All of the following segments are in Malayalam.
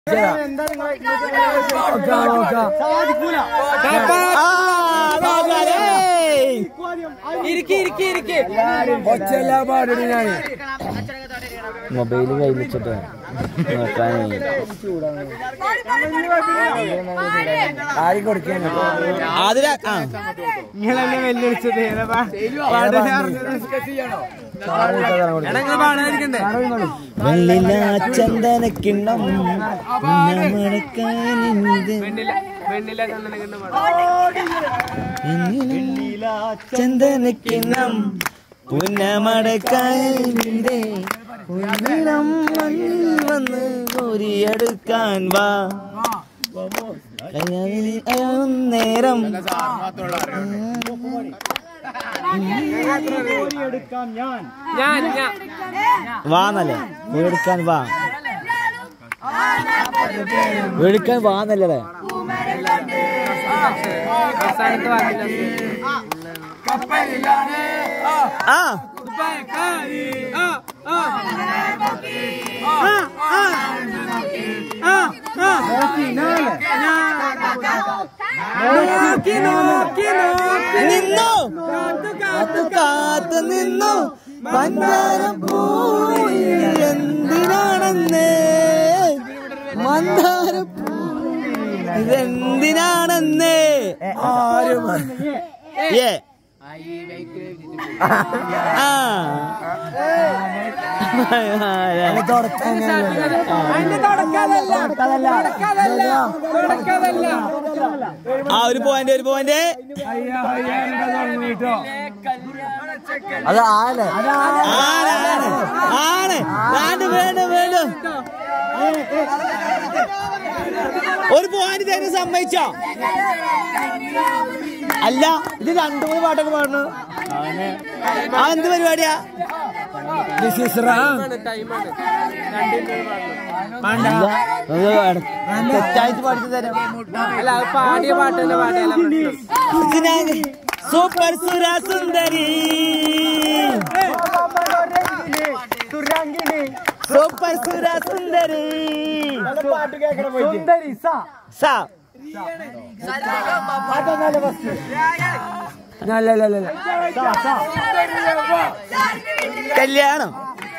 മൊബൈല് കയ്യിൽ വെച്ചിട്ട് നോക്കാനേ ആരും കൊടുക്കാൻ അതില ആ നിങ്ങളെന്നെ വെല്ലുവിളിച്ചത് ഏതാ വെള്ളില ചന്ദനക്കിണ്ണം ഉന്നമടക്കാനെന്ത് വെണ്ണില ചന്ദനക്കിണ്ണം വെണ്ണില ചന്ദനക്കിണ്ണം പുന്നമടക്കാനെന്ത് ഉന്നിളം മണ്ണിൽ വന്ന് കോരിയെടുക്കാൻ വാ അയാളും നേരം ഞാൻ ഞാൻ വാന്നല്ലേ എടുക്കാൻ വാ എടുക്കാൻ വാന്നല്ലേ അവസാനത്തെ വാക്കില്ല ആ നോക്കി നോക്കി നോക്കി നിന്നു കാത്തു കാത്തു നിന്നു പഞ്ചാരം പൂവിൽ എന്തിനാണെന്ന് മന്ദാരം ഇതെന്തിനാണെന്ന് ആരും ഏ ആ അതിന്റെ തുടക്കാതല്ല തുടക്കാതല്ല തുടക്കാതല്ല ആ ഒരു പോയിന്റ് ഒരു പോയിന്റ് അത് ആലെ ആണ് ആണ് ആണ് വേണ്ട വേണ്ട വേണ്ട ഒരു പോയിന്റ് തരുന്ന സമ്മതിച്ചോ അല്ല ഇത് രണ്ടു മൂന്ന് പാട്ടൊക്കെ പാടണു ആ എന്ത് പരിപാടിയാ ടൈമാണ് അല്ല, അത് വേണം. തെറ്റായിട്ട് പാടിച്ചു തരാം അല്ല അത് പാടിയ പാട്ടിന്റെ പാടിയല്ല പ്രശ്നം സൂപ്പർ സുര സുന്ദരി സൂപ്പർ സുര സുന്ദരി സാ കല്യാണം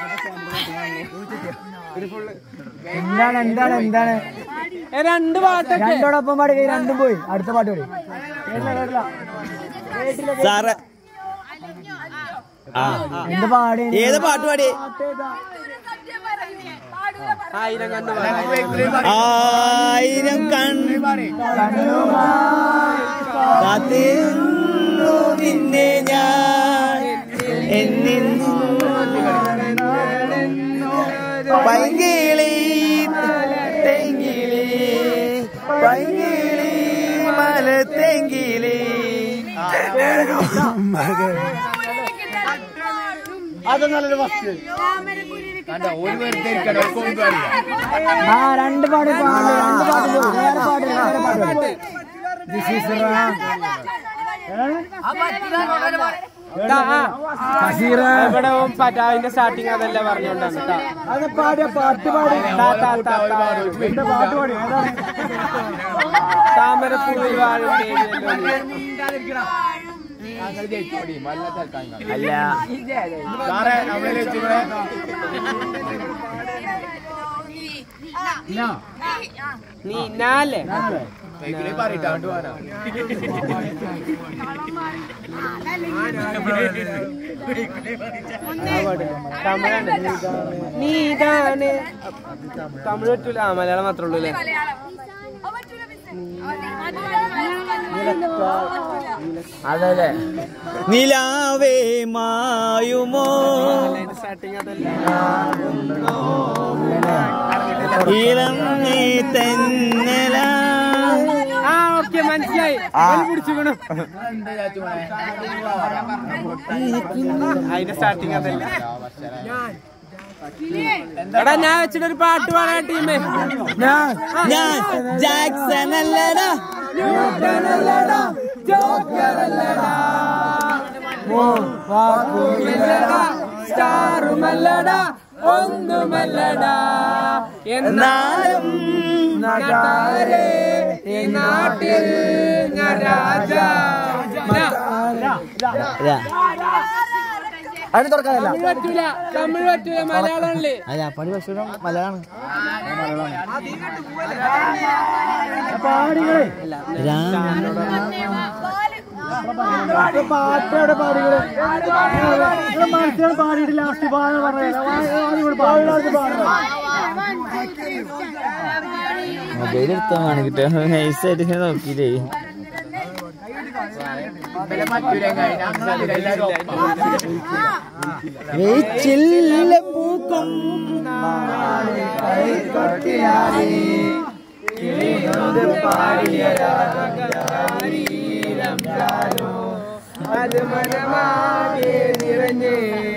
എന്താണ് എന്താണ് എന്താണ് ഏ, രണ്ട് പാട്ടൊക്കെ രണ്ടോടൊപ്പം പാടി കഴിഞ്ഞ് രണ്ടും പോയി അടുത്ത പാട്ട് പാടി സാറ് ആ എന്ത് പാടി ഏത് പാട്ട് പാടി ആയിരം കണ്ണു പാടാം ആയിരം കൺ കാത്തിരുന്നു നിന്നെ ഞാൻ എന്നിന്നു പൈങ്കിളി തെങ്കിളി പൈങ്കിളി മല തെങ്കിളി ആ രണ്ട് പാട്ട് പാടി രണ്ട് പാട്ട് പോയി വേറെ പാട്ട് വേറെ പാട്ട് പാടി. This is wrong. ഇതാ, ആ. ഇവിടെ ഓൻ പറ്റ അതിന്റെ സ്റ്റാർട്ടിങ് അതല്ല പറഞ്ഞോണ്ടാണ് ട്ടാ. അത് പാടിയ പാട്ട് പാടി താ, താ, താ, താ. എന്താ പാട്ട് പാടി ഏതാണ് താമരപ്പൂവിൽ വാഴും ദേവിയല്ലോ നീ. അല്ല നീ നാലേ തമിഴാണ് നീതാണ് തമിഴ് പറ്റൂല ആ മലയാളം മാത്രമേ ഉള്ളൂ അല്ലേ അതല്ലേ നിലാവേ മായുമോ സ്റ്റാർട്ടിങ് അതല്ല ഇളം നീ തെന്നലാ ആ ഓക്കെ മനസ്സിലായി ഓന് പിടിച്ചുക്കണു അതിന്റെ സ്റ്റാർട്ടിങ് അതല്ല എടാ ഞാൻ വെച്ചിട്ടൊരു പാട്ട് പാടാ ടീമേ ഞാൻ ഞാൻ ജാക്സൺ അല്ലടാ സ്റ്റാറുമല്ലടാ ഒന്നുമല്ലടാ എന്നാ എന്നാലും നാട്ടാരെ ഈ നാട്ടിൽ ഞാൻ രാജ അതിന് തുറക്കാനല്ല തമിഴ് പറ്റൂല തമിഴ് പറ്റൂല മലയാളമല്ലേ അയ്യാ പണി പക്ഷേ മലയാളമാണ് പാട്ടോടെ പാടികള് മനസ്സിലാണ് പാടിയിട്ട് ലാസ്റ്റ് പാടാൻ മൊബൈൽ എടുത്താൽ കിട്ടുക നൈസായിട്ട് നോക്കിയില്ലേ ചില്ല പൂക്കും അത് മനമാകെ നിറഞ്ഞേ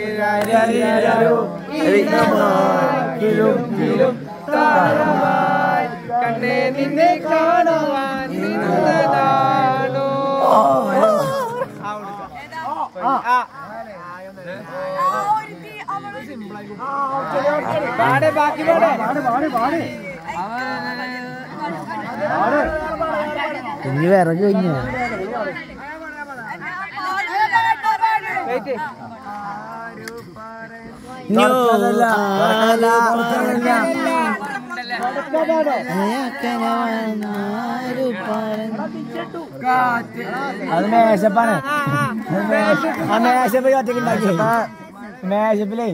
കണ്ണേ നിന്നെ കാണുവാൻ നിന്നതാണോ പാടെ ബാക്കി പാടെ ഇനി വിറക് കഴിഞ്ഞോ വെയിറ്റ് അത് മേശപ്പാണ് ആ മേശപ്പ് ഒറ്റക്ക് ഉണ്ടാക്കി മേശപ്പിലേ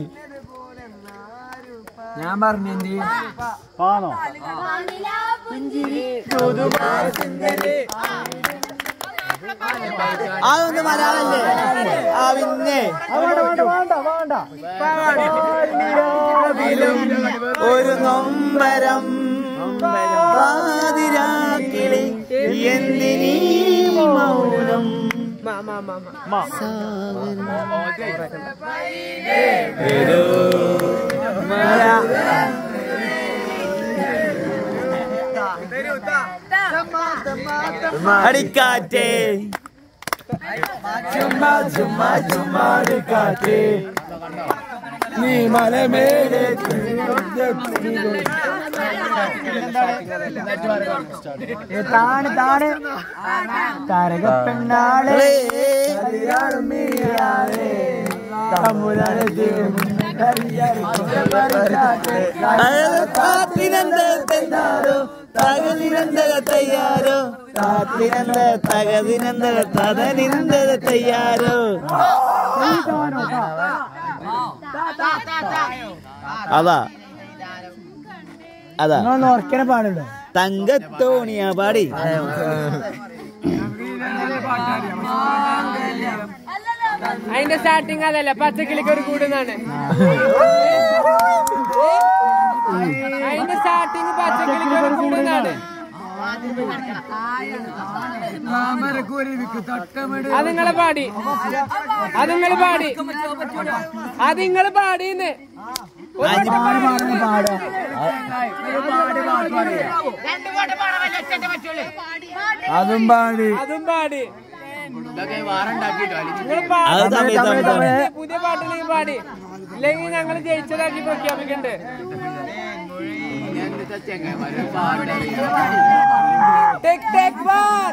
ഞാൻ പറഞ്ഞു എന്ത് ആണോ അതൊന്ന് മലയാളല്ലേ ആ പിന്നെ ഒരു നൊമ്പരം പാതിരാക്കിളി എന്തിനീ മൗനം അടിക്കാറ്റേ ചുമ്മാ ചുമ്മാ ചുമ്മാ അടിക്കാറ്റേ നീ മലമേലെ താണ് താണ് താരക പെണ്ണാളെ താത്തിനെന്താരോ തകതിനെന്തക തയ്യാറോ താത്തിനെന്ത തകതിനെന്തക തതനിന്തക തയ്യാറോ അതാ അതാ ഓർക്കണ പാടുണ്ടോ തങ്കത്തോണിയാ പാടി അതിന്റെ സ്റ്റാർട്ടിങ് അതല്ല പച്ചക്കിളിക്ക് ഒരു കൂടുന്നാണ് അതിന്റെ സ്റ്റാർട്ടിങ് പച്ചക്കിളിക്ക് ഒരു കൂടുന്നാണ് അത് നിങ്ങളെ പാടി അത് നിങ്ങൾ പാടി അത് നിങ്ങൾ പാടിന്ന് അതും പാടി അതും പാടി നിങ്ങൾ അത് തമിഴ്, തമിഴ്, തമിഴ്. പുതിയ പാട്ടിലേക്ക് പാടി ഇല്ലെങ്കിൽ ഞങ്ങൾ ജയിച്ചതാക്കി പ്രഖ്യാപിക്കണ്ട് Take, take one.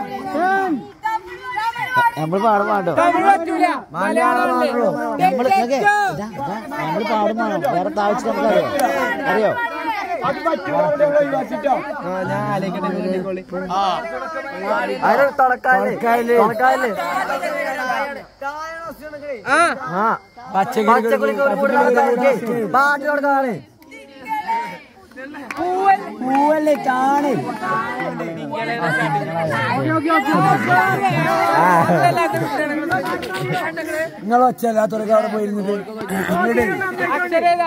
നമ്മൾ പാടും പാട്ടോ തമിഴ് പറ്റൂല മലയാളമല്ലേ Take, നമ്മള് take ഇതൊക്കെ two. ഇതാ, ഇതാ, നമ്മള് പാടും വേണം വേറെ താഴ്ച നമുക്കറിയോ അറിയോ പൂവല്ലേ കാണ് നിങ്ങൾ ഒച്ചല്ലാത്തൊക്കെ അവിടെ പോയിരുന്നത് അക്ഷരേതാ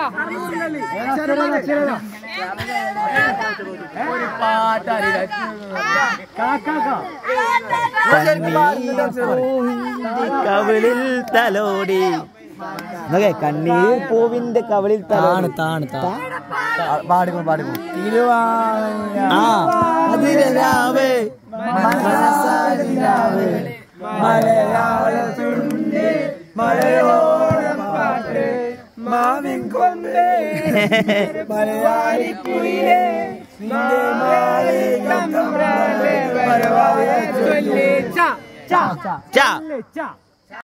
കവിളിൽ തലോടി നോക്കേ കണ്ണീർ പൂവിന്റെ കവിളിൽ തലോടി താണ് പാടിക്കോ പാടിക്കോ ആ അതിരാവ് മനസ്സാതിരാവ് മലയാളത്തിന്റെ മലയോളം പാട്ട് മാവിൻ കൊമ്പേ മലയാളി കുയിലേ നിന്റെ മാറി തമ്പ്രാന്റെ വരവായ ചൊല്ലി ച ചാ ചാ ചാ ചാ